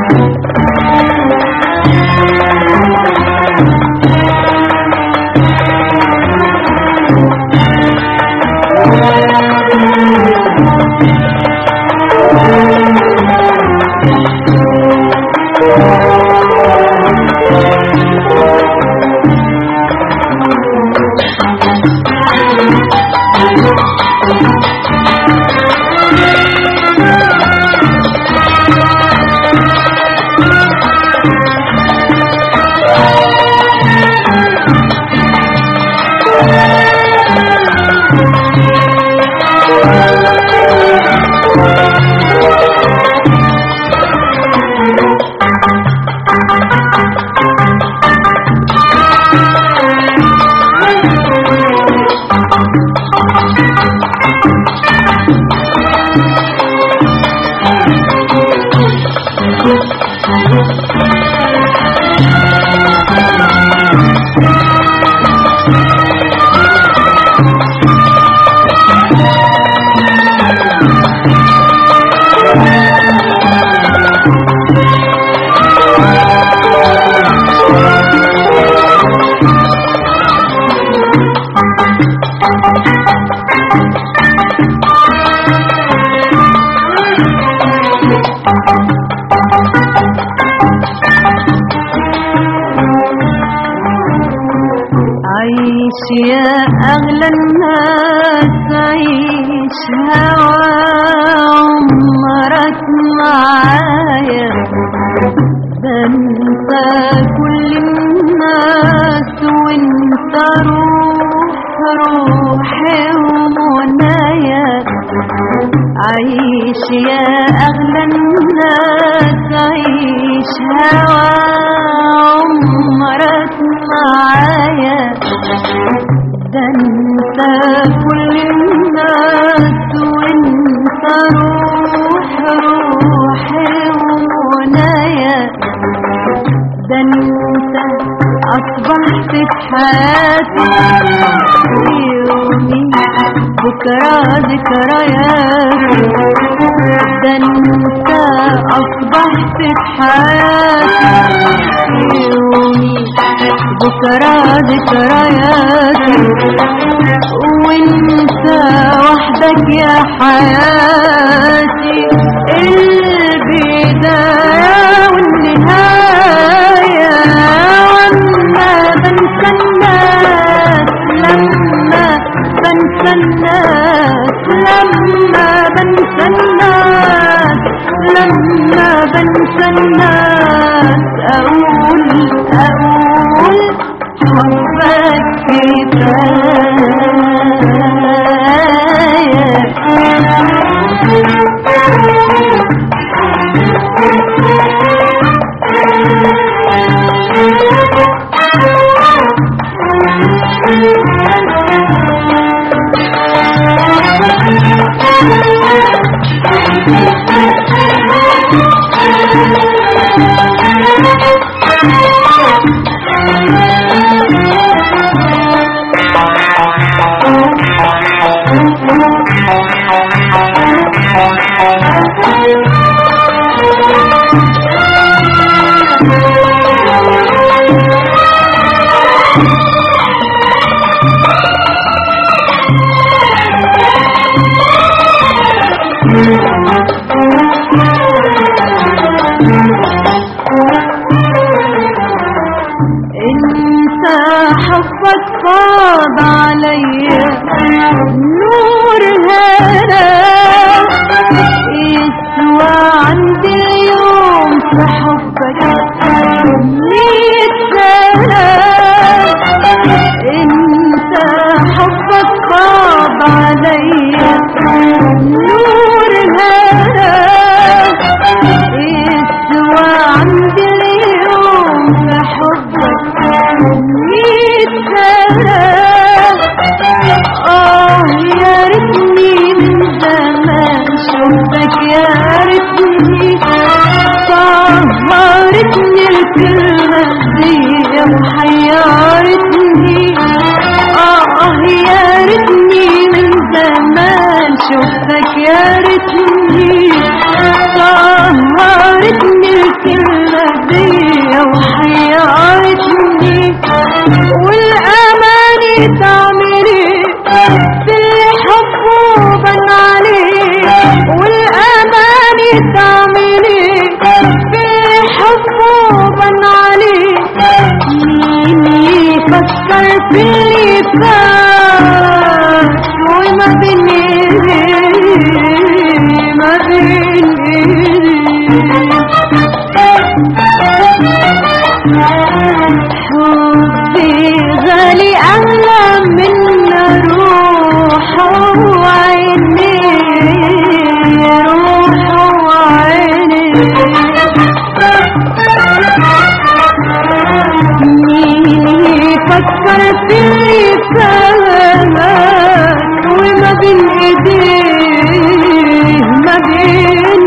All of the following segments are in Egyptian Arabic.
عيش يا أغلى الناس عيش هوا عمرك معايا ده انت كل الناس وانت روح روحي ومنايا عيش يا أغلى الناس عيش هوا عمرك معايا ده انت كل الناس وانت روح روحي ومنايا ده انت اصبحت في حياتي يومي بكرة ذكرياتي ده انت اصبحت في حياتي يومي بكرة ذكرياتي وانت وحدك يا حياتي البداية والنهاية واما بنسى الناس لما بنسى الناس لما بنسى الناس لما بنسى الناس اقول اقول حبك انت حبك فاض عليا نور هنا يسوى عندي اليوم في حبك ميت سنة انت حبك فاض عليا نور هنا يسوى عندي اليوم في حبك ميت سنة آه يا ريتني من زمان شفتك يا ريتني طهرتني الكلمة دي وحيرتني آه يا ريتني من زمان شفتك يا ريتني طهرتني الكلمة فكر في اللي فات وما بين ايديه ما بين حبي غالي أغلى من روحه وعيني روحه وعيني مين يفكر في اللي فات وما بين ايديه ما بين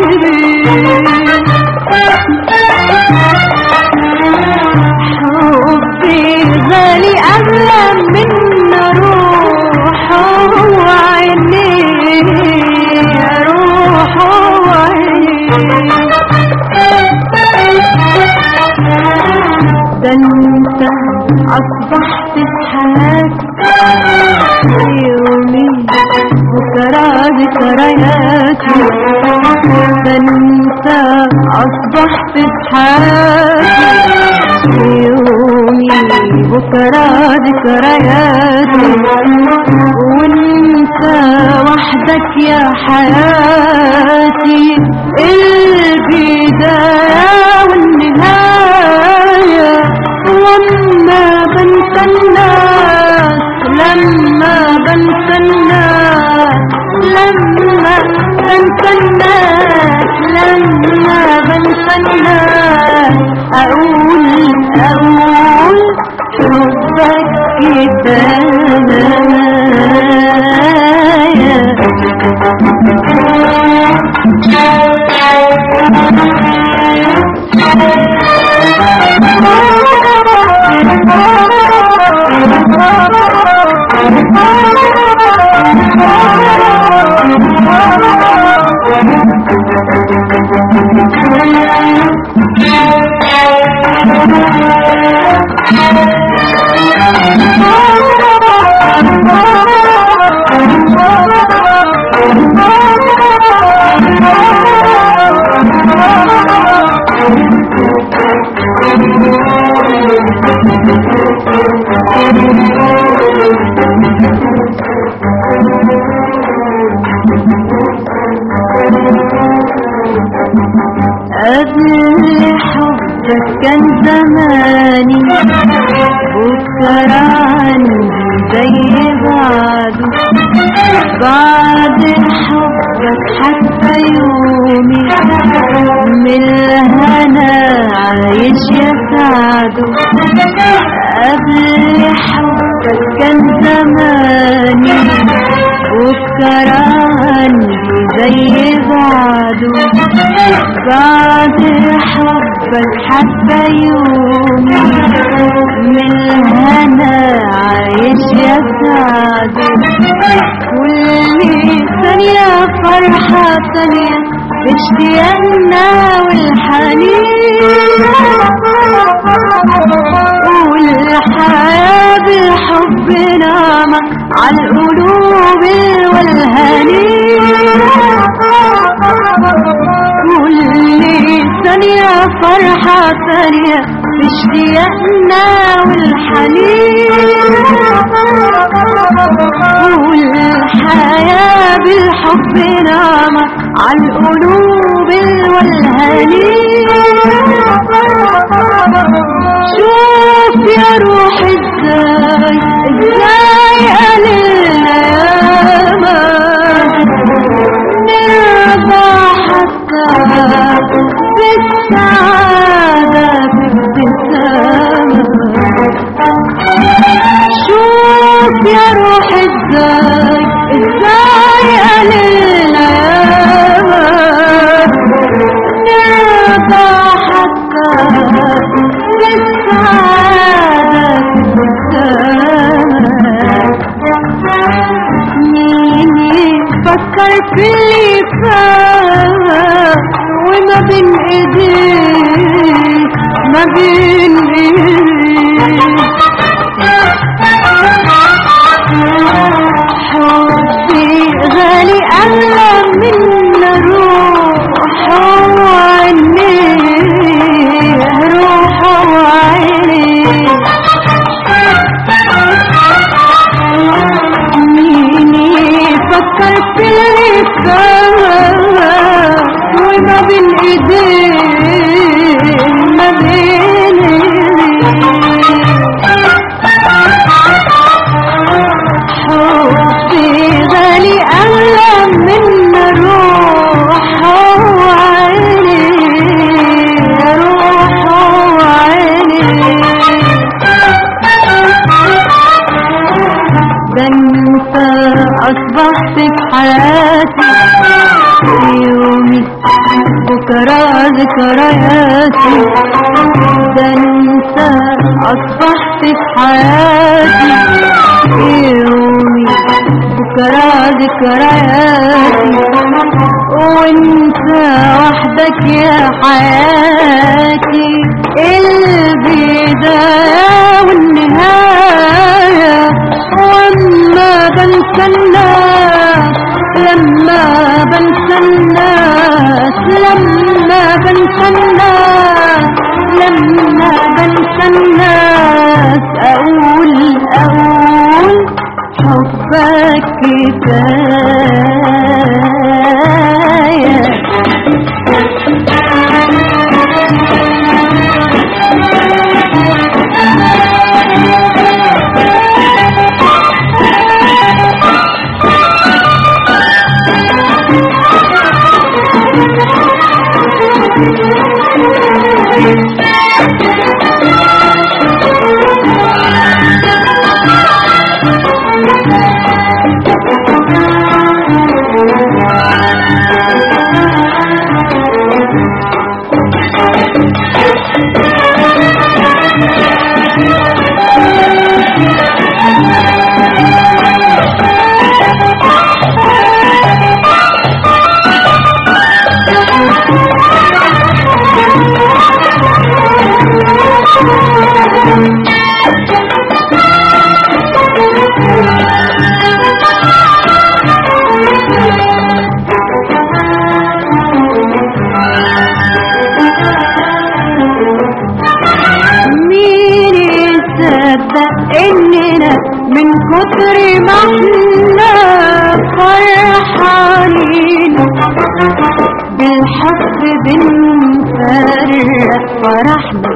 حبي غالي أغلى من روحه وعينيه روحه وعينيه ده انت اصبحت في حياتي يومي بكرة ذكرياتي ده انت اصبحت في حياتي يومي بكرة ذكرياتي وانت وحدك يا حياتي البداية والنهاية لما بنسى الناس لما بنسى الناس لما بنسى الناس لما بنسى الناس أقول أقول حبك قبل حبك كان زماني بكرة عندي زي بعده بعد حبك حتى يومي من الهنا عايش يسعده قبل حبك كان زماني بكرة عندي زي بعده بعد حبك حتى يومي من الهنا عايش يسعد كل ثانية فرحة ثانية اشتياقنا والحنين والحياة بالحب نعمة عالقلوب والهنين كل ثانية فرحة ثانية اشتياقنا والحنين والحياة بالحب نعمة عالقلوب والهنين شوف يا روح ازاي ازاي قللنا ياما نرضى حتى بالسعادة بابتسامة شوف يا روح ازاي ازاي قللنا ياما نرضى حتى بالسعادة بابتسامة مين يفكر في اللي فات وما بين ايديه ما بين حبي غالي أغلى من روح وعينيه روح وعينيه ذكرياتي ده انت اصبحت في حياتي يومي بكرة ذكرياتي وانت وحدك يا حياتي البداية والنهاية واما بنسى الناس لما بنسى الناس لما بنسى الناس لما بنسى الناس اقول اقول حبك كفايه مين يصدق اننا من كتر ما احنا فرحانين بالحب بنفرق فرحنا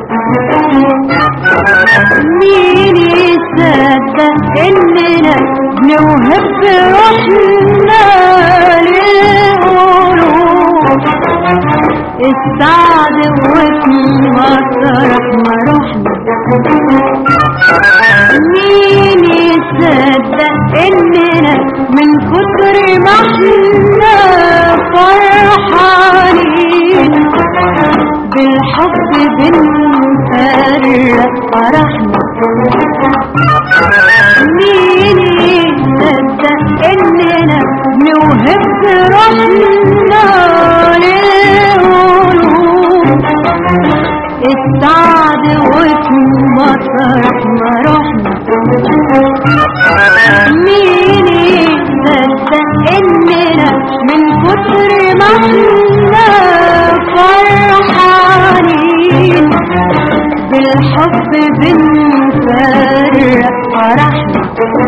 مين يصدق اننا نوهب روحنا للقلوب السعد وفي مطرح ما رحنا مين يصدق اننا من كتر ما احنا فرحانين بالحب بنفرق فرحنا مين يصدق اننا نوهب روحنا للقلوب السعد وفي مطرح ما رحنا مين يصدق اننا من كتر ما احنا فرحانين بالحب بنفرق فرحنا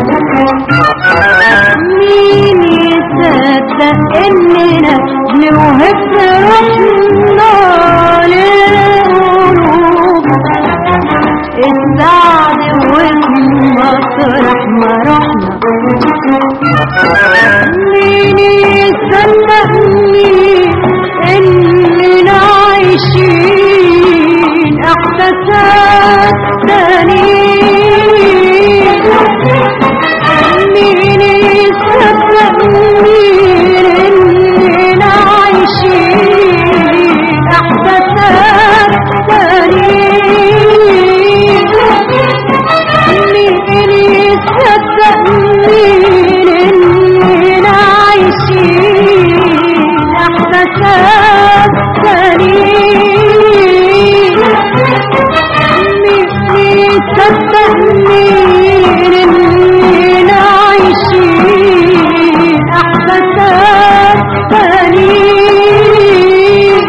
مين يصدق اننا نوهب روحنا للقلوب السعد وفي مطرح ما رحنا مين يصدقني اننا عايشين احساسات تانيين مين يصدقني اننا عايشين احساسات تانيين مين يصدقني اننا عايشين احساسات تانيين مين يصدقني اننا عايشين احساسات تانيين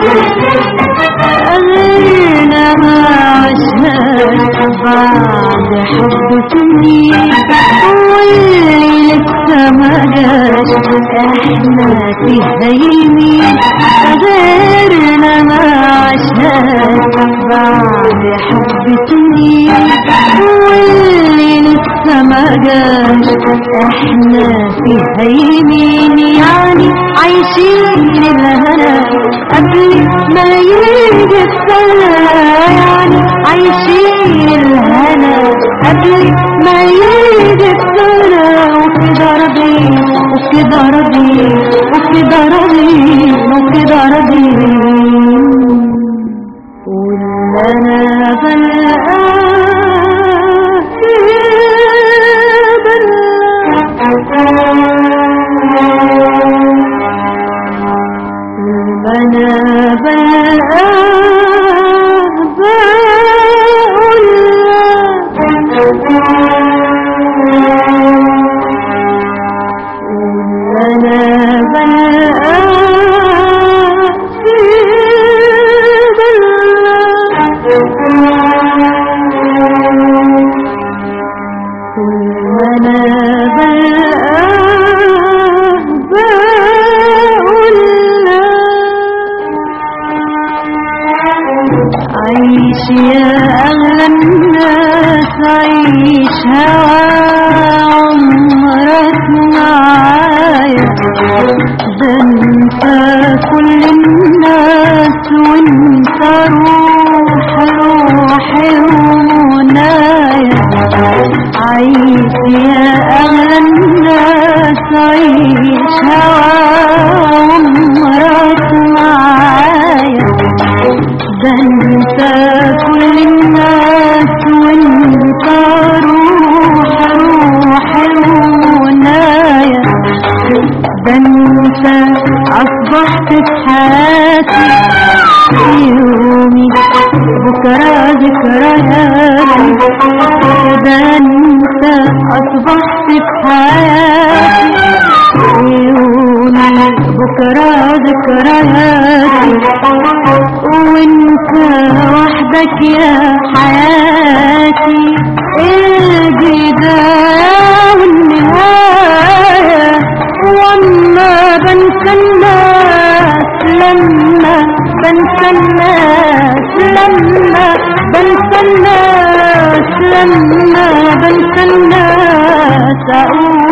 غيرنا ما عشناش بعد حب سنين واللي لسه ما جاش احنا فيه زي المين غيرنا ما عشناش بعد حب سنين واللي لسه ما جاش احنا فيها يمين يعني عايشين الهنا قبل ما يجي السنة يعني عايشين الهنا قبل ما يجي السنة وكده راضيين وكده راضيين وكده راضيين وكده راضيين بلقاك أنا بلقاك بقول أنا بلقاك أنا بلقاك بقول عيش يا أغلى الناس عيش هوا عمرك معايا ده انت كل الناس وانت روح روحي ومنايا عيش يا أغلى الناس عيش هوا عمرك معايا ده انت كل الناس وانت روح روحي ومنايا ده انت اصبحت في حياتي يومي بكرة ذكرياتي ده انت اصبحت في حياتي يومي بكرة ذكرياتي وانت وحدك يا حياتي البداية والنهاية واما بنسى الناس لما بنسى الناس لما بنسى الناس لما بنسى الناس اقول